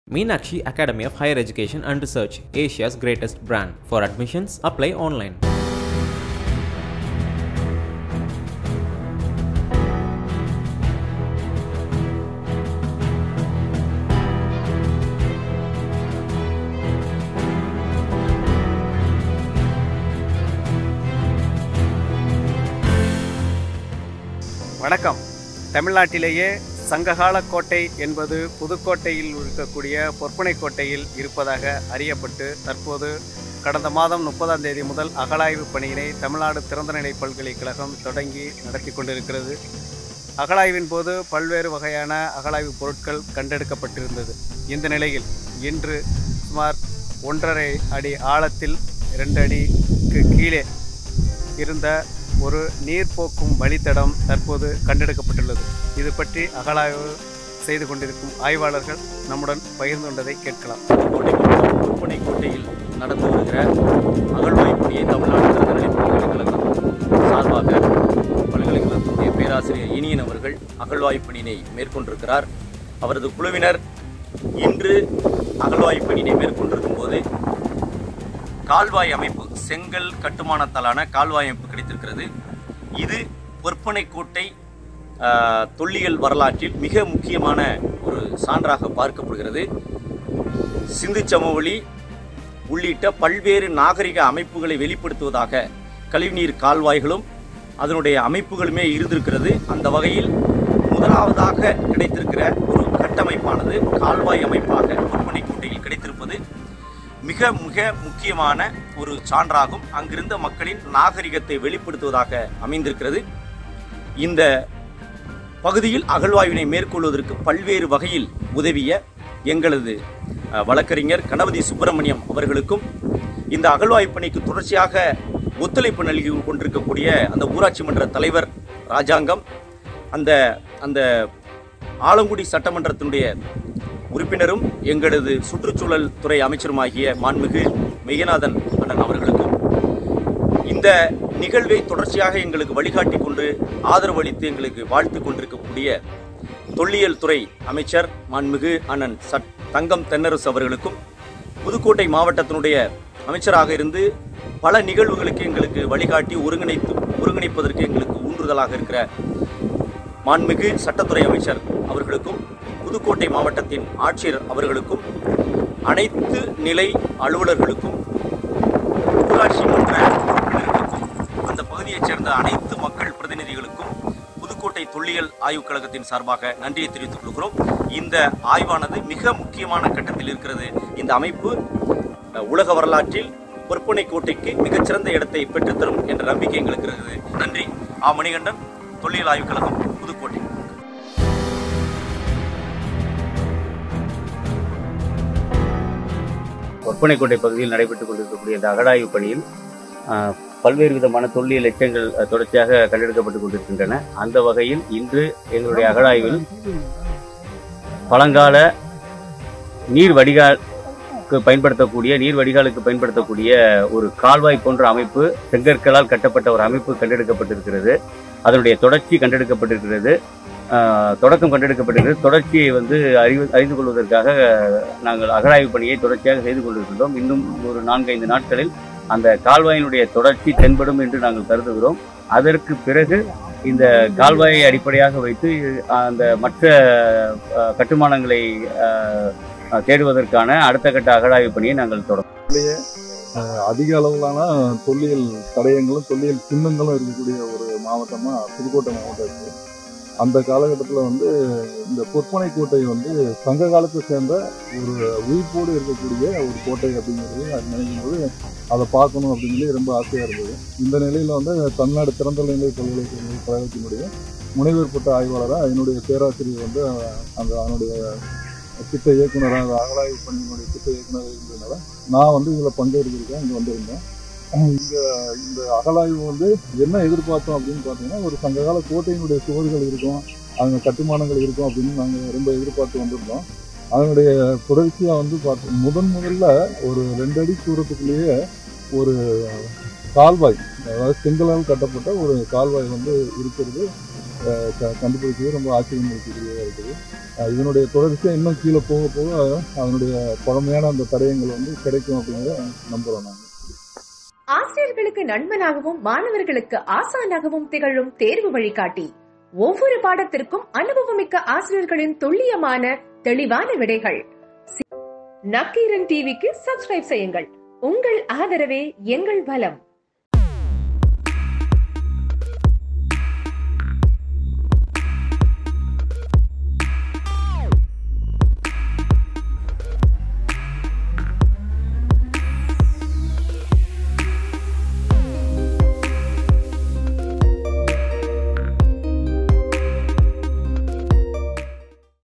Meenakshi Academy of Higher Education and Research, Asia's greatest brand. For admissions, apply online. வணக்கம் தமிழ்நாட்டிலேயே சங்ககால கோட்டை என்பது புதுக்கோட்டையில் இருக்கக்கூடிய பொற்பனை கோட்டையில் இருப்பதாக அறியப்பட்டு தற்போது கடந்த மாதம் முப்பதாம் தேதி முதல் அகழாய்வு பணியினை தமிழ்நாடு திறந்தநிலை பல்கலைக்கழகம் தொடங்கி நடத்தி கொண்டிருக்கிறது அகழாய்வின் போது பல்வேறு வகையான அகழாய்வு பொருட்கள் கண்டெடுக்கப்பட்டிருந்தது இந்த நிலையில் இன்று சுமார் ஒன்றரை அடி ஆழத்தில் இரண்டு அடிக்கு கீழே இருந்த ஒரு நீர் போக்கும் வழித்தடம் தற்போது கண்டெடுக்கப்பட்டுள்ளது இது பற்றி அகழாய்வு செய்து கொண்டிருக்கும் ஆய்வாளர்கள் நம்முடன் பகிர்ந்து கொண்டதை கேட்கலாம் புதுக்கோட்டை மாவட்டம் விற்பனை கோட்டையில் நடந்து வருகிற அகழ்வாய்வு பணியை தமிழ்நாடு திறந்தநிலை பல்கலைக்கழகம் சார்பாக பல்கலைக்கழகத்துடைய பேராசிரியர் இனியன் அவர்கள் அகழ்வாய்வு பணியினை மேற்கொண்டிருக்கிறார் அவரது குழுவினர் இன்று அகழ்வாய்வு பணியினை மேற்கொண்டிருக்கும் போது கால்வாய் அமைப்பு செங்கல் கட்டுமானத்தாலான கால்வாய் அமைப்பு கிடைத்திருக்கிறது இது விற்பனை கோட்டை ஆஹ், தொல்லியல் வரலாற்றில் மிக முக்கியமான ஒரு சான்றாக பார்க்கப்படுகிறது சிந்து சமவெளி உள்ளிட்ட பல்வேறு நாகரிக அமைப்புகளை வெளிப்படுத்துவதாக கழிவுநீர் கால்வாய்களும் அதனுடைய அமைப்புகளுமே இருந்திருக்கிறது அந்த வகையில் முதலாவதாக கிடைத்திருக்கிற ஒரு கட்டமைப்பானது கால்வாய் அமைப்பாக விற்பனை கோட்டையில் கிடைத்திருப்பது மிக மிக முக்கியமான ஒரு சான்றாகும் அங்கிருந்த மக்களின் நாகரிகத்தை வெளிப்படுத்துவதாக அமைந்திருக்கிறது இந்த பகுதியில் அகழ்வாய்வினை மேற்கொள்வதற்கு பல்வேறு வகையில் உதவிய எங்களது அஹ், வழக்கறிஞர் கணபதி சுப்பிரமணியம் அவர்களுக்கும் இந்த அகழ்வாய்வு பணிக்கு தொடர்ச்சியாக ஒத்துழைப்பு நல்கி கொண்டிருக்கக்கூடிய அந்த ஊராட்சி மன்ற தலைவர் ராஜாங்கம் அந்த அந்த ஆலங்குடி சட்டமன்றத்தினுடைய உறுப்பினரும் எங்களது சுற்றுச்சூழல் துறை அமைச்சருமாகிய மாண்புமிகு மெய்யநாதன் அண்ணன் அவர்களுக்கும் இந்த நிகழ்வை தொடர்ச்சியாக எங்களுக்கு வழிகாட்டி கொண்டு ஆதரவு அளித்து எங்களுக்கு வாழ்த்து கொண்டிருக்கக்கூடிய தொல்லியல் துறை அமைச்சர் மாண்புமிகு அண்ணன் சட் தங்கம் தென்னரசு அவர்களுக்கும் புதுக்கோட்டை மாவட்டத்தினுடைய அமைச்சராக இருந்து பல நிகழ்வுகளுக்கு எங்களுக்கு வழிகாட்டி ஒருங்கிணைத்து ஒருங்கிணைப்பதற்கு எங்களுக்கு ஊன்றுதலாக இருக்கிற மாண்புமிகு சட்டத்துறை அமைச்சர் அவர்களுக்கும் புதுக்கோட்டை மாவட்டத்தின் ஆட்சியர் அவர்களுக்கும் அனைத்து நிலை அலுவலர்களுக்கும் ஊராட்சி மன்ற உறுப்பினர்களுக்கும் அந்த பகுதியைச் சேர்ந்த அனைத்து மக்கள் பிரதிநிதிகளுக்கும் புதுக்கோட்டை தொல்லியல் ஆய்வுக் கழகத்தின் சார்பாக நன்றியை தெரிவித்துக் கொள்கிறோம் இந்த ஆய்வானது மிக முக்கியமான கட்டத்தில் இருக்கிறது இந்த அமைப்பு அஹ், உலக வரலாற்றில் பொற்பனை கோட்டைக்கு மிகச்சிறந்த இடத்தை பெற்றுத்தரும் என்ற நம்பிக்கை எங்களுக்கு இருக்கிறது நன்றி ஆ மணிகண்டன் தொல்லியல் ஆய்வுக் கழகம் புதுக்கோட்டை ஒப்பனைக்கோட்டை பகுதியில் நடைபெற்றுக் கொண்டிருக்கக்கூடிய இந்த அகழாய்வு பணியில் ஆஹ், பல்வேறு விதமான தொல்லியல் எச்சங்கள் அஹ், தொடர்ச்சியாக கண்டெடுக்கப்பட்டுக் கொண்டிருக்கின்றன அந்த வகையில் இன்று எங்களுடைய அகழாய்வில் பழங்கால நீர் வடிகாலுக்கு பயன்படுத்தக்கூடிய நீர் வடிகாலுக்கு பயன்படுத்தக்கூடிய ஒரு கால்வாய் போன்ற அமைப்பு செங்கற்களால் கட்டப்பட்ட ஒரு அமைப்பு கண்டெடுக்கப்பட்டிருக்கிறது அதனுடைய தொடர்ச்சி கண்டெடுக்கப்பட்டிருக்கிறது ஆஹ், தொடக்கம் கண்டெடுக்கப்பட்டிருக்கிறது தொடர்ச்சியை வந்து அறிவு அறிந்து கொள்வதற்காக நாங்கள் அகழாய்வு பணியை தொடர்ச்சியாக செய்து கொண்டிருக்கின்றோம் இன்னும் ஒரு நான்கைந்து நாட்களில் அந்த கால்வாயினுடைய தொடர்ச்சி தென்படும் என்று நாங்கள் கருதுகிறோம் அதற்கு பிறகு இந்த கால்வாயை அடிப்படையாக வைத்து அந்த மற்ற அஹ், கட்டுமானங்களை அஹ், அஹ், தேடுவதற்கான அடுத்த கட்ட அகழாய்வு பணியை நாங்கள் தொடரும் அதிக அளவிலான தொல்லியல் தடயங்களும் தொல்லியல் சின்னங்களும் இருக்கக்கூடிய ஒரு மாவட்டமா புதுக்கோட்டை மாவட்டம் இருக்கு அந்த காலகட்டத்தில் வந்து இந்த பொற்பனை கோட்டை வந்து சங்க காலத்தை சேர்ந்த ஒரு உயிர்ப்போடு இருக்கக்கூடிய ஒரு கோட்டை அப்படிங்கிறது அது நினைக்கும் போது அதை பார்க்கணும் அப்படின்னு சொல்லி ரொம்ப ஆசையாக இருந்தது இந்த நிலையில் வந்து தமிழ்நாடு திறந்தநிலை பல்கலைக்கழக கழகத்தினுடைய முனைவர் பட்ட ஆய்வாளராக என்னுடைய பேராசிரியர் வந்து அந்த அதனுடைய திட்ட இயக்குனராக அகழாய்வு பணியினுடைய திட்ட இயக்குனர் இருந்ததுனால நான் வந்து இதில் பங்கேற்கிறதுக்காக இங்கே வந்திருந்தேன் இங்கே இந்த அகழாய்வு வந்து என்ன எதிர்பார்த்தோம் அப்படின்னு பார்த்தீங்கன்னா ஒரு சங்ககால கோட்டையினுடைய சுவர்கள் இருக்கும் அங்கே கட்டுமானங்கள் இருக்கும் அப்படின்னு நாங்கள் ரொம்ப எதிர்பார்த்து வந்திருந்தோம் அதனுடைய தொடர்ச்சியாக வந்து பார்த்து முதன் முதல்ல ஒரு ரெண்டு அடி தூரத்துக்குள்ளேயே ஒரு கால்வாய் அதாவது செங்கலால் கட்டப்பட்ட ஒரு கால்வாய் வந்து இருக்கிறது அஹ், க- கண்டுபிடிச்சது ரொம்ப ஆச்சரியம் இருக்கக்கூடியதாக இருக்குது அஹ், இதனுடைய தொடர்ச்சியாக இன்னும் கீழே போக போக அதனுடைய பழமையான அந்த தடயங்கள் வந்து கிடைக்கும் அப்படிங்கிறத நம்புகிறோம் நாங்கள் ஆசிரியர்களுக்கு நண்பனாகவும் மாணவர்களுக்கு ஆசானாகவும் திகழும் தேர்வு வழிகாட்டி ஒவ்வொரு பாடத்திற்கும் அனுபவமிக்க ஆசிரியர்களின் துல்லியமான தெளிவான விடைகள் நக்கீரன் டிவிக்கு சப்ஸ்கிரைப் செய்யுங்கள் உங்கள் ஆதரவே எங்கள் பலம்